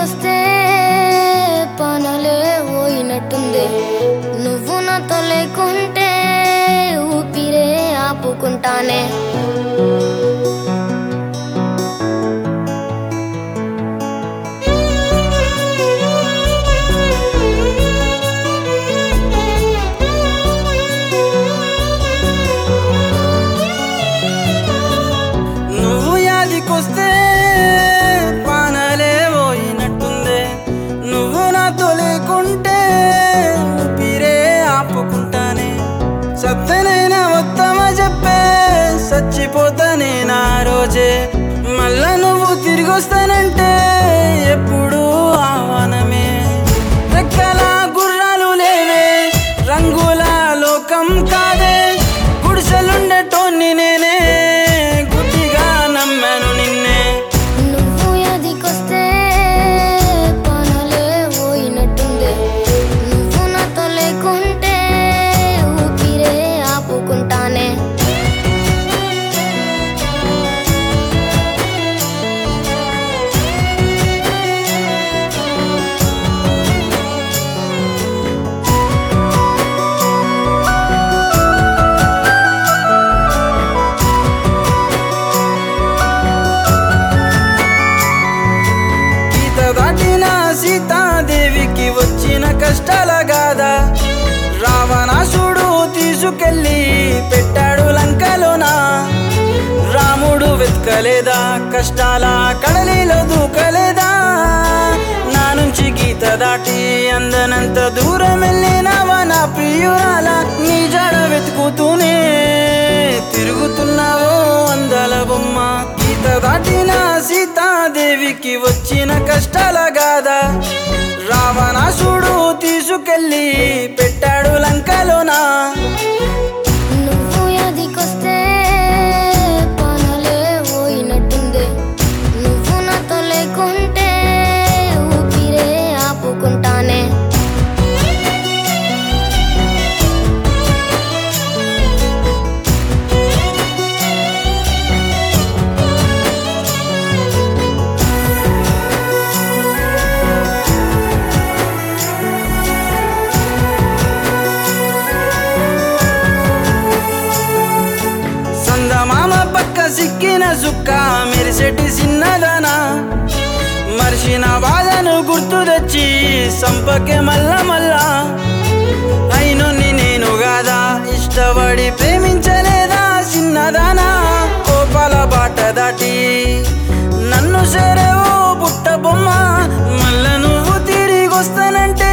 అదికొస్తే పనలే పోయినట్టుంది నువ్వు నాతో లేకుంటే ఊపిరే ఆపుకుంటానే నువ్వు యాదికొస్తే పానలే పోయినట్టుందే నువ్వు నాతో లేకుంటే ఊపిరే ఆపుకుంటానే సత్తనైనా ఉత్తమ చెప్పే చచ్చిపోతానే నా రోజే మళ్ళా నువ్వు తిరిగి వస్తానంటే ఎప్పుడు ఆహ్వానమే రెక్కల గుర్రాలు లేవే రంగుల లోకం కాదే గుడిసెలుండేటోన్ని నేనే గుడ్డిగా నమ్మాను నిన్నే నువ్వు అదికొస్తే పనలే పోయినట్టుంది నువ్వు నాతో లేకుంటే ఊపిరే ఆపుకుంటానే గీత దాటిన సీతాదేవికి వచ్చిన కష్టాల గాదా రావణాసుడు తీసుకెళ్ళి పెట్టాడు లంకలోనా రాముడు వెతకలేదా కష్టాల కడలిలో దూకలేదా నా నుంచి గీత దాటి అందనంత దూరం వెళ్ళినావా నా ప్రియురాల నీ జడ వెతుకుతూనే తిరుగుతున్నావో అందాల బొమ్మ గీత దాటిన సీతాదేవికి వచ్చిన కష్టాల గాదా రావణాసుడు తీసుకెళ్ళి పెట్టాడు లంకలోనా నువ్వు అదికొస్తే పనలే పోయినట్టుంది నువ్వు నాతో లేకుంటే ఊపిరే ఆపుకుంటానే సందమామ పక్క సిక్కిన సుక్క మెరిసెటి చిన్నదనా మర్చిన బాధను గుర్తు తెచ్చి సంపకే మల్ల మల్లా అయినొన్ని నేను గాదా ఇష్టపడి ప్రేమించలేదా చిన్నదానా కోపాల బాట దాటి నన్ను చేరేవో పుట్ట బొమ్మ మళ్ళా నువ్వు తిరిగి వస్తానంటే